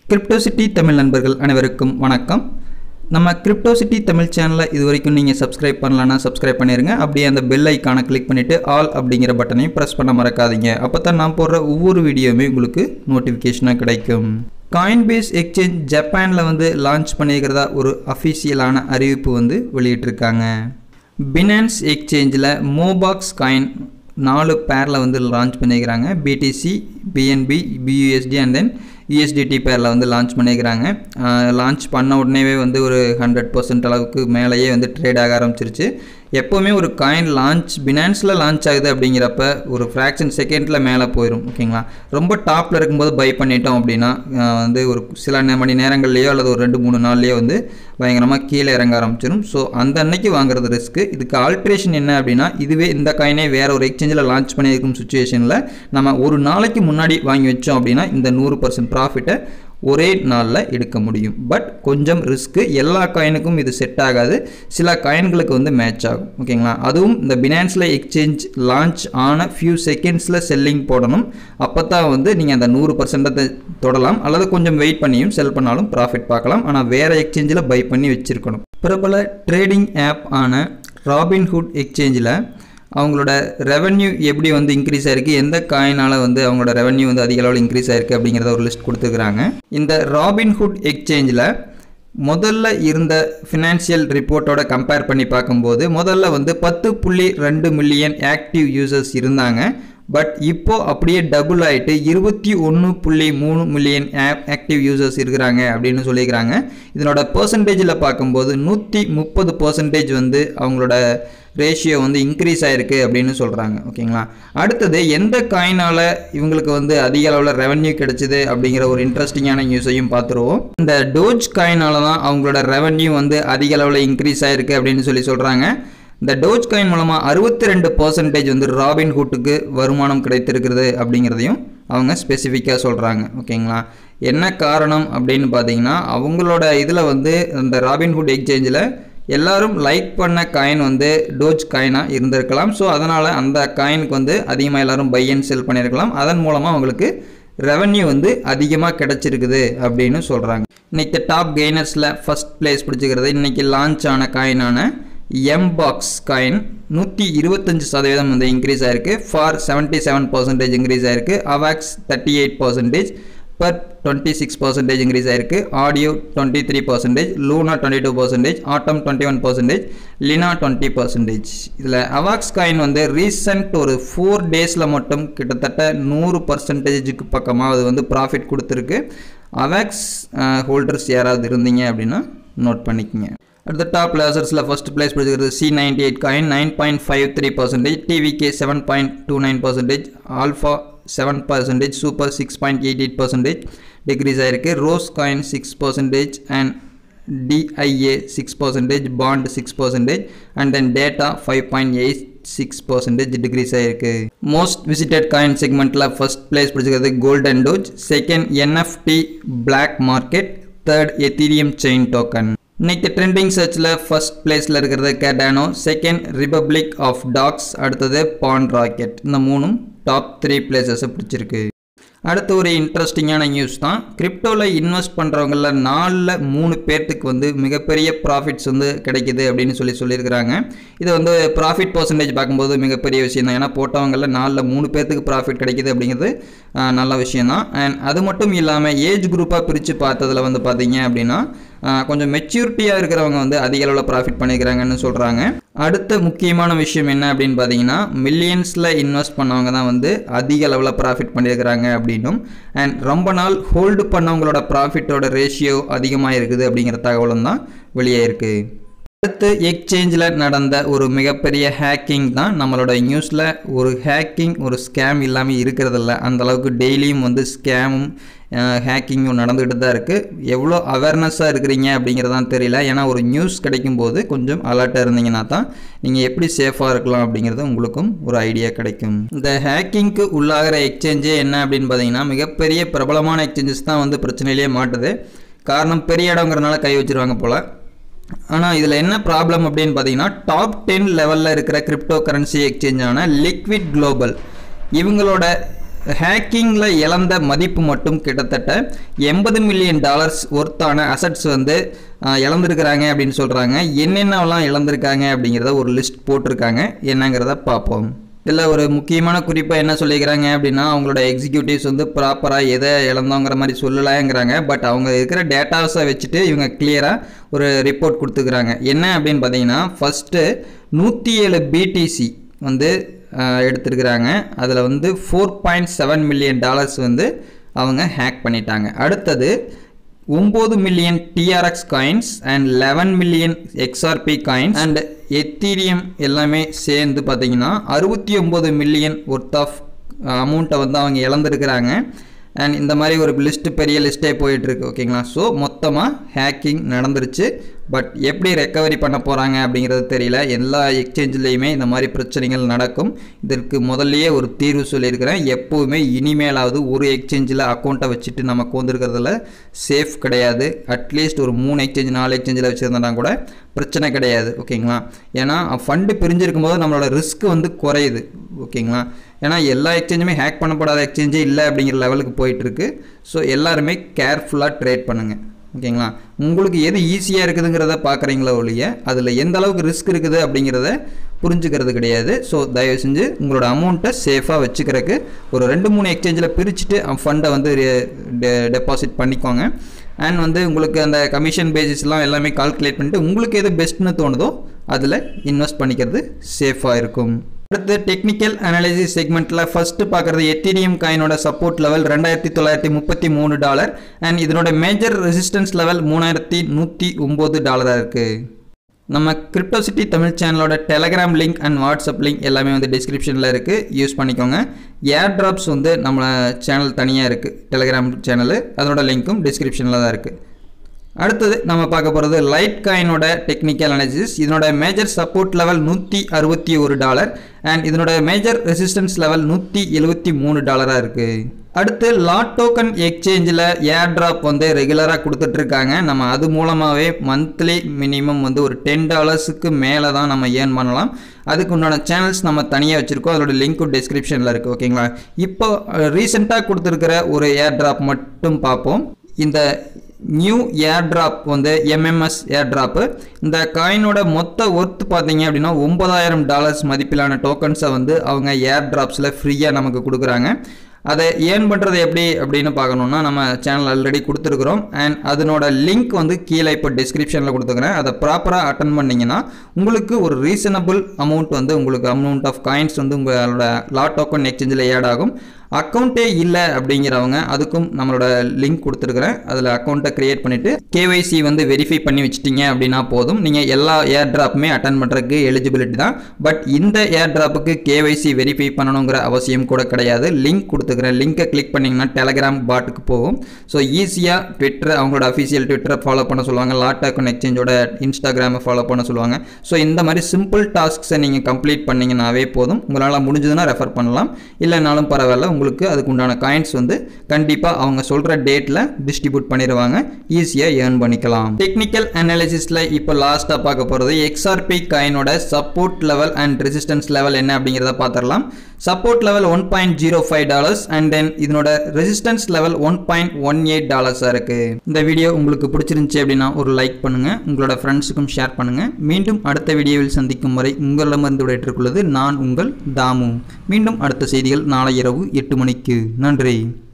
Crypto City Tamil நண்பர்கள் அனைவருக்கும் வணக்கம் நம்ம கிரிப்டோசிட்டி தமிழ் சேனலை இது வரைக்கும் நீங்கள் சப்ஸ்கிரைப் பண்ணலன்னா சப்ஸ்கிரைப் பண்ணிடுங்க அப்படியே அந்த பெல் ஐக்கானை கிளிக் பண்ணிவிட்டு ஆல் அப்படிங்கிற பட்டனையும் ப்ரெஸ் பண்ண மறக்காதீங்க அப்போ தான் நான் போடுற ஒவ்வொரு வீடியோவுமே உங்களுக்கு நோட்டிஃபிகேஷனாக கிடைக்கும் காயின்பேஸ் எக்ஸ்சேஞ்ச் ஜப்பானில் வந்து லான்ச் பண்ணியிருக்கிறதா ஒரு அஃபிஷியலான அறிவிப்பு வந்து வெளியிட்டிருக்காங்க பினான்ஸ் எக்ஸ்சேஞ்சில் மோபாக்ஸ் காயின் நாலு பேரில் வந்து லான்ச் பண்ணியிருக்கிறாங்க BTC BNB BUSD and then USDT பேரில் வந்து லான்ச் பண்ணியிருக்கிறாங்க லான்ச் பண்ண உடனேவே வந்து ஒரு ஹண்ட்ரட் பர்சன்ட் அளவுக்கு மேலேயே வந்து ட்ரேட் ஆக ஆரம்பிச்சிருச்சு எப்போவுமே ஒரு காயின் லான்ச் பினான்ஸில் லான்ச் ஆகுது அப்படிங்கிறப்ப ஒரு ஃப்ராக்ஷன் செகண்டில் மேலே போயிடும் ஓகேங்களா ரொம்ப டாப்பில் இருக்கும்போது பை பண்ணிட்டோம் அப்படின்னா ஆஹ் வந்து ஒரு சில நே- மணி நேரங்கள்லேயோ அல்லது ஒரு ரெண்டு மூணு நாள்லேயோ வந்து பயங்கரமாக கீழே இறங்க ஆரம்பிச்சிடும் ஸோ அந்த அன்னைக்கு வாங்குறது ரிஸ்க்கு இதுக்கு ஆல்ட்ரேஷன் என்ன அப்படின்னா இதுவே இந்த காயினே வேற ஒரு எக்ஸ்சேஞ்சில் லான்ச் பண்ணியிருக்கும் சுச்சுவேஷனில் நம்ம ஒரு நாளைக்கு முன்னாடி வாங்கி வச்சோம் அப்படின்னா இந்த நூறு பர்சன்ட் ப்ராஃபிட்டை ஒரே நாளில் எடுக்க முடியும் பட் கொஞ்சம் ரிஸ்க்கு எல்லா காயினுக்கும் இது செட் ஆகாது சில காயின்களுக்கு வந்து மேட்ச் ஆகும் ஓகேங்களா அதுவும் இந்த பினான்ஸில் எக்ஸ்சேஞ்ச் லான்ச் ஆன ஃபியூ செகண்ட்ஸில் செல்லிங் போடணும் அப்போ தான் வந்து நீங்கள் அந்த நூறு பர்சன்டத்தை தொடலாம் அல்லது கொஞ்சம் வெயிட் பண்ணியும் செல் பண்ணாலும் ப்ராஃபிட் பார்க்கலாம் ஆனால் வேறு எக்ஸ்சேஞ்சில் பை பண்ணி வச்சுருக்கணும் பிரபல ட்ரேடிங் ஆப் ஆன ராபின்ஹுட் எக்ஸ்சேஞ்சில் அவங்களோட ரெவென்யூ எப்படி வந்து இன்க்ரீஸ் ஆயிருக்கு எந்த காயினால் வந்து அவங்களோட ரெவென்யூ வந்து அதிக அளவில் இன்க்ரீஸ் ஆயிருக்கு அப்படிங்கிறத ஒரு லிஸ்ட் கொடுத்துருக்குறாங்க இந்த ராபின்ஹுட் எக்ஸ்சேஞ்சில் முதல்ல இருந்த ஃபினான்ஷியல் ரிப்போர்ட்டோட கம்பேர் பண்ணி பார்க்கும்போது முதல்ல வந்து பத்து புள்ளி ரெண்டு மில்லியன் ஆக்டிவ் யூசர்ஸ் இருந்தாங்க பட் இப்போ அப்படியே டபுள் ஆயிட்டு இருபத்தி ஒன்று புள்ளி மூணு மில்லியன் ஆப் ஆக்டிவ் யூசர்ஸ் இருக்கிறாங்க அப்படின்னு சொல்லியிருக்கிறாங்க இதனோட பர்சன்டேஜில் பார்க்கும்போது நூற்றி முப்பது பர்சன்டேஜ் வந்து அவங்களோட ரேஷியோ வந்து இன்க்ரீஸ் ஆயிருக்கு அப்படின்னு சொல்கிறாங்க ஓகேங்களா அடுத்தது எந்த காயினால் இவங்களுக்கு வந்து அதிக அளவில் ரெவென்யூ கிடைச்சிது அப்படிங்கிற ஒரு இன்ட்ரெஸ்டிங்கான நியூஸையும் பார்த்துருவோம் இந்த டோஜ் காயினால தான் அவங்களோட ரெவென்யூ வந்து அதிக அளவில் இன்க்ரீஸ் ஆயிருக்கு அப்படின்னு சொல்லி சொல்கிறாங்க இந்த டோஜ் காயின் மூலமாக அறுபத்தி ரெண்டு பர்சன்டேஜ் வந்து ராபின் ஹுட்டுக்கு வருமானம் கிடைத்திருக்கிறது அப்படிங்கிறதையும் அவங்க ஸ்பெசிஃபிக்காக சொல்கிறாங்க ஓகேங்களா என்ன காரணம் அப்படின்னு பார்த்தீங்கன்னா அவங்களோட இதில் வந்து இந்த ராபின்ஹுட் எக்ஸ்சேஞ்சில் எல்லாரும் லைக் பண்ண காயின் வந்து டோஜ் காயினாக இருந்திருக்கலாம் ஸோ அதனால் அந்த காயினுக்கு வந்து அதிகமாக எல்லாரும் பை அண்ட் செல் பண்ணியிருக்கலாம் அதன் மூலமாக அவங்களுக்கு ரெவென்யூ வந்து அதிகமாக கிடைச்சிருக்குது அப்படின்னு சொல்கிறாங்க இன்னைக்கு டாப் கெய்னர்ஸில் ஃபர்ஸ்ட் பிளேஸ் பிடிச்சிக்கிறது இன்னைக்கு லான்ச் ஆன காயினான எம் பாக்ஸ் காயின் நூற்றி இருபத்தஞ்சு சதவீதம் வந்து இன்க்ரீஸ் ஆயிருக்கு for seventy seven percentage increase ஆயிருக்கு Avax thirty eight percentage per twenty six percentage increase ஆயிருக்கு audio twenty three percentage Luna twenty two percentage Atom twenty one percentage Lina twenty percentage இதில் Avax coin வந்து recent ஒரு four டேஸில் மட்டும் கிட்டத்தட்ட நூறு பர்சன்டேஜுக்கு பக்கமாக அது வந்து ப்ராஃபிட் கொடுத்துருக்கு அவாக்ஸ் ஹோல்டர்ஸ் யாராவது இருந்தீங்க அப்படின்னா நோட் பண்ணிக்கங்க அடுத்த டாப் லேசர்ஸில் ஃபர்ஸ்ட் பிளேஸ் பிடிச்சிருக்கிறது C ninety eight coin nine point five three percentage TVK seven point two nine percentage alpha seven percentage super six point eight eight percentage decrease ஆயிருக்கு rose coin six percentage and DIA six percentage bond six percentage and then data five point eight six percentage decrease ஆயிருக்கு most visited coin செக்மெண்ட்டில் first place பிடிச்சிருக்கிறது golden doge second NFT black market third Ethereum chain token இன்னைக்கு trending சர்ச்சில் first பிளேஸில் இருக்கிறது Cardano second republic of dogs அடுத்தது pan rocket இந்த மூணும் டாப் த்ரீ பிளேசஸை பிடிச்சிருக்கு அடுத்து ஒரு இன்ட்ரெஸ்டிங்கான நியூஸ் தான் கிரிப்டோவில் இன்வெஸ்ட் பண்ணுறவங்கள நாலில் மூணு பேர்த்துக்கு வந்து மிகப்பெரிய ப்ராஃபிட்ஸ் வந்து கிடைக்குது அப்படின்னு சொல்லி சொல்லியிருக்கிறாங்க இது வந்து ப்ராஃபிட் பர்சன்டேஜ் பார்க்கும்போது மிகப்பெரிய விஷயம் தான் ஏன்னா போட்டவங்களில் நாலில் மூணு பேர்த்துக்கு ப்ராஃபிட் கிடைக்குது அப்படிங்கிறது ஆஹ், நல்ல விஷயம் தான் அண்ட் அது மட்டும் இல்லாமல் ஏஜ் குரூப்பாக பிரித்து பார்த்ததுல வந்து பார்த்தீங்க அப்படின்னா ஆஹ், கொஞ்சம் மெச்சூரிட்டியாக இருக்கிறவங்க வந்து அதிக அளவில் ப்ராஃபிட் பண்ணியிருக்கிறாங்கன்னு சொல்கிறாங்க அடுத்த முக்கியமான விஷயம் என்ன அப்படின்னு பார்த்தீங்கன்னா மில்லியன்ஸில் இன்வெஸ்ட் பண்ணவங்க தான் வந்து அதிக அளவில் ப்ராஃபிட் பண்ணியிருக்கிறாங்க அப்படின்னும் அண்ட் ரொம்ப நாள் ஹோல்டு பண்ணவங்களோட ப்ராஃபிட்டோட ரேஷியோ அதிகமாக இருக்குது அப்படிங்கிற தகவலும் தான் வெளியே இருக்குது அடுத்து எக்ஸ்சேஞ்சில் நடந்த ஒரு மிகப்பெரிய ஹேக்கிங் தான் நம்மளோட நியூஸில் ஒரு ஹேக்கிங் ஒரு ஸ்கேம் இல்லாமல் இருக்கிறதில்ல அந்த அளவுக்கு டெய்லியும் வந்து ஸ்கேமும் ஹேக்கிங்கும் நடந்துகிட்டு தான் இருக்குது எவ்வளோ அவேர்னஸாக இருக்கிறீங்க அப்படிங்கிறதான் தெரியல ஏன்னா ஒரு நியூஸ் கிடைக்கும்போது கொஞ்சம் அலர்ட்டாக இருந்தீங்கன்னா தான் நீங்கள் எப்படி சேஃபாக இருக்கலாம் அப்படிங்கிறது உங்களுக்கும் ஒரு ஐடியா கிடைக்கும் இந்த ஹேக்கிங்க்கு உள்ளாகிற எக்ஸ்சேஞ்சே என்ன அப்படின்னு பார்த்தீங்கன்னா மிகப்பெரிய பிரபலமான எக்ஸ்சேஞ்சஸ் தான் வந்து பிரச்சனையிலேயே மாட்டுது காரணம் பெரிய இடங்கிறனால கை வச்சிருவாங்க போல் ஆனால் இதில் என்ன ப்ராப்ளம் அப்படின்னு பார்த்தீங்கன்னா டாப் டென் லெவலில் இருக்கிற கிரிப்டோ கரன்சி எக்ஸ்சேஞ்சான லிக்விட் குளோபல் இவங்களோட ஹேக்கிங்கில் இழந்த மதிப்பு மட்டும் கிட்டத்தட்ட எண்பது மில்லியன் டாலர்ஸ் ஒர்த்தான அசட்ஸ் வந்து ஆஹ், இழந்திருக்கிறாங்க அப்படின்னு சொல்கிறாங்க என்னென்னலாம் இழந்திருக்காங்க அப்படிங்கிறத ஒரு லிஸ்ட் போட்டிருக்காங்க என்னங்கிறத பார்ப்போம் இதில் ஒரு முக்கியமான குறிப்பாக என்ன சொல்லிக்கிறாங்க அப்படின்னா அவங்களோட எக்ஸிக்யூட்டிவ்ஸ் வந்து ப்ராப்பராக எதை இழந்தோங்கிற மாதிரி சொல்லலாங்கிறாங்க பட் அவங்க இருக்கிற டேட்டாஸை வச்சுட்டு இவங்க கிளியராக ஒரு ரிப்போர்ட் கொடுத்துக்கிறாங்க என்ன அப்படின்னு பார்த்தீங்கன்னா ஃபஸ்ட்டு நூற்றி ஏழு பிடிசி வந்து ஆஹ், எடுத்திருக்கிறாங்க அதில் வந்து four point seven million dollars வந்து அவங்க ஹேக் பண்ணிட்டாங்க அடுத்தது ஒம்பது million TRX coins and eleven million XRP coins and Ethereum எல்லாமே சேர்ந்து பார்த்தீங்கன்னா அறுபத்தி ஒம்பது மில்லியன் ஒர்த் ஆஃப் அமௌண்ட்டை வந்து அவங்க இழந்திருக்கிறாங்க அண்ட் இந்த மாதிரி ஒரு லிஸ்ட்டு பெரிய லிஸ்ட்டே போயிட்டுருக்கு ஓகேங்களா ஸோ மொத்தமாக ஹேக்கிங் நடந்துருச்சு பட் எப்படி ரெக்கவரி பண்ண போகிறாங்க அப்படிங்கிறது தெரியல எல்லா எக்ஸ்சேஞ்சிலையுமே இந்த மாதிரி பிரச்சனைகள் நடக்கும் இதற்கு முதல்லயே ஒரு தீர்வு சொல்லியிருக்கிறேன் எப்போவுமே இனிமேலாவது ஒரு எக்ஸ்சேஞ்சில் அக்கௌண்ட்டை வச்சுட்டு நம்ம கோந்துருக்கிறதுல சேஃப் கிடையாது அட்லீஸ்ட் ஒரு மூணு எக்ஸ்சேஞ்ச் நாலு எக்ஸ்சேஞ்சில் வச்சுருந்தா கூட பிரச்சனை கிடையாது ஓகேங்களா ஏன்னா ஃபண்டு பிரிஞ்சிருக்கும் போது நம்மளோட ரிஸ்க் வந்து குறையுது ஓகேங்களா ஏன்னா எல்லா எக்ஸ்சேஞ்சுமே ஹேக் பண்ணப்படாத எக்ஸ்சேஞ்சே இல்லை அப்படிங்கிற லெவலுக்கு போயிட்டுருக்கு ஸோ எல்லாருமே கேர்ஃபுல்லாக ட்ரேட் பண்ணுங்கள் ஓகேங்களா உங்களுக்கு எது ஈஸியாக இருக்குதுங்கிறத பார்க்குறீங்களா ஒழிய அதில் எந்த அளவுக்கு ரிஸ்க் இருக்குது அப்படிங்கிறத புரிஞ்சுக்கிறது கிடையாது ஸோ தயவு செஞ்சு உங்களோட அமௌண்ட்டை சேஃபாக வச்சுக்கிறதுக்கு ஒரு ரெண்டு மூணு எக்ஸ்சேஞ்சில் பிரிச்சுட்டு ஃபண்டை வந்து டெபாசிட் பண்ணிக்கோங்க அண்ட் வந்து உங்களுக்கு அந்த கமிஷன் பேசிஸ்லாம் எல்லாமே கால்குலேட் பண்ணிட்டு உங்களுக்கு எது பெஸ்ட்னு தோணுதோ அதில் இன்வெஸ்ட் பண்ணிக்கிறது சேஃபாக இருக்கும் அடுத்து டெக்னிக்கல் அனாலிசிஸ் செக்மெண்ட்டில் ஃபஸ்ட்டு பார்க்குறது எத்தீரியம் காயினோட சப்போர்ட் லெவல் ரெண்டாயிரத்தி தொள்ளாயிரத்தி முப்பத்தி மூணு டாலர் அண்ட் இதனோட மேஜர் ரெசிஸ்டன்ஸ் லெவல் மூணாயிரத்தி நூற்றி ஒம்பது டாலராக இருக்குது நம்ம கிரிப்டோசிட்டி தமிழ் சேனலோட Telegram link and WhatsApp link எல்லாமே வந்து டிஸ்கிரிப்ஷனில் இருக்குது யூஸ் பண்ணிக்கோங்க ஏர் ட்ராப்ஸ் வந்து நம்ம சேனல் தனியாக இருக்குது டெலகிராம் சேனலு அதனோட லிங்க்கும் டிஸ்கிரிப்ஷனில் தான் இருக்குது அடுத்தது நம்ம பார்க்க போகிறது லைட் காயினோட டெக்னிக்கல் அனாலிசிஸ் இதனோட மேஜர் சப்போர்ட் லெவல் நூற்றி அறுபத்தி ஒரு டாலர் அண்ட் இதனோட மேஜர் ரெசிஸ்டன்ஸ் லெவல் நூற்றி எழுபத்தி மூணு டாலராக இருக்குது அடுத்து லாட் டோக்கன் எக்ஸ்சேஞ்சில் ஏர் ட்ராப் வந்து ரெகுலராக கொடுத்துட்ருக்காங்க நம்ம அது மூலமாகவே மந்த்லி மினிமம் வந்து ஒரு டென் டாலர்ஸுக்கு மேலே தான் நம்ம ஏர்ன் பண்ணலாம் அதுக்கு உண்டான சேனல்ஸ் நம்ம தனியாக வச்சுருக்கோம் அதோட லிங்க்கும் டிஸ்கிரிப்ஷனில் இருக்குது ஓகேங்களா இப்போ ரீசெண்டாக கொடுத்துருக்கிற ஒரு ஏர் ட்ராப் மட்டும் பார்ப்போம் இந்த நியூ ஏர் ட்ராப் வந்து எம்எம்எஸ் ஏர் ட்ராப்பு இந்த காயினோட மொத்த ஒர்த் பார்த்தீங்க அப்படின்னா ஒன்பதாயிரம் டாலர்ஸ் மதிப்பிலான டோக்கன்ஸை வந்து அவங்க ஏர் ட்ராப்ஸில் ஃப்ரீயாக நமக்கு கொடுக்குறாங்க அதை ஏர்ன் பண்ணுறது எப்படி அப்படின்னு பார்க்கணுன்னா நம்ம சேனல் ஆல்ரெடி கொடுத்துருக்குறோம் அண்ட் அதனோட லிங்க் வந்து கீழே இப்போ டிஸ்கிரிப்ஷனில் கொடுத்துக்கிறேன் அதை ப்ராப்பராக அட்டன் பண்ணிங்கன்னா உங்களுக்கு ஒரு ரீசனபிள் அமௌண்ட் வந்து உங்களுக்கு அமௌண்ட் ஆஃப் காயின்ஸ் வந்து உங்களோட லாட் டோக்கன் எக்ஸ்சேஞ்சில் ஏட் ஆகும் அக்கௌண்ட்டே இல்லை அப்படிங்கிறவங்க அதுக்கும் நம்மளோட லிங்க் கொடுத்துருக்குறேன் அதில் அக்கௌண்ட்டை க்ரியேட் பண்ணிவிட்டு கேவைசி வந்து வெரிஃபை பண்ணி வச்சிட்டிங்க அப்படின்னா போதும் நீங்கள் எல்லா ஏர் ட்ராப்புமே அட்டன் பண்ணுறதுக்கு எலிஜிபிலிட்டி தான் பட் இந்த ஏர் ட்ராப்புக்கு கேவைசி வெரிஃபை பண்ணணுங்கிற அவசியம் கூட கிடையாது லிங்க் கொடுத்துக்கிறேன் லிங்கை கிளிக் பண்ணிங்கன்னா டெலகிராம் பாட்டுக்கு போகும் ஸோ ஈஸியாக ட்விட்டர் அவங்களோட அஃபிஷியல் ட்விட்டரை ஃபாலோ பண்ண சொல்லுவாங்க லாட் அக்கௌண்ட் எக்ஸ்சேஞ்சோட இன்ஸ்டாகிராமை ஃபாலோ பண்ண சொல்லுவாங்க ஸோ இந்த மாதிரி சிம்பிள் டாஸ்க்ஸை நீங்கள் கம்ப்ளீட் பண்ணிங்கனாவே போதும் உங்களால் முடிஞ்சதுன்னா ரெஃபர் பண்ணலாம் இல்லைனாலும் பரவாயில்ல உங்களுக்கு அதுக்கு உண்டான காயின்ஸ் வந்து கண்டிப்பாக அவங்க சொல்கிற டேட்டில் டிஸ்ட்ரிபியூட் பண்ணிடுவாங்க ஈஸியாக ஏர்ன் பண்ணிக்கலாம் டெக்னிக்கல் அனாலிசிஸில் இப்போ லாஸ்ட்டாக பார்க்க போகிறது எக்ஸ்ஆர்பி காயினோட support level and resistance level என்ன அப்படிங்கிறத பார்த்துடலாம் support level one point zero five dollars and then இதனோட resistance level one point one eight டாலர்ஸாக இருக்குது இந்த வீடியோ உங்களுக்கு பிடிச்சிருந்துச்சி அப்படின்னா ஒரு லைக் பண்ணுங்கள் உங்களோட ஃப்ரெண்ட்ஸுக்கும் ஷேர் பண்ணுங்கள் மீண்டும் அடுத்த வீடியோவில் சந்திக்கும் வரை உங்களிடமிருந்து விடைபெற்றுக்கொள்வது நான் உங்கள் தாமு மீண்டும் அடுத்த செய்திகள் நாளை இரவு எட்டு மணிக்கு நன்றி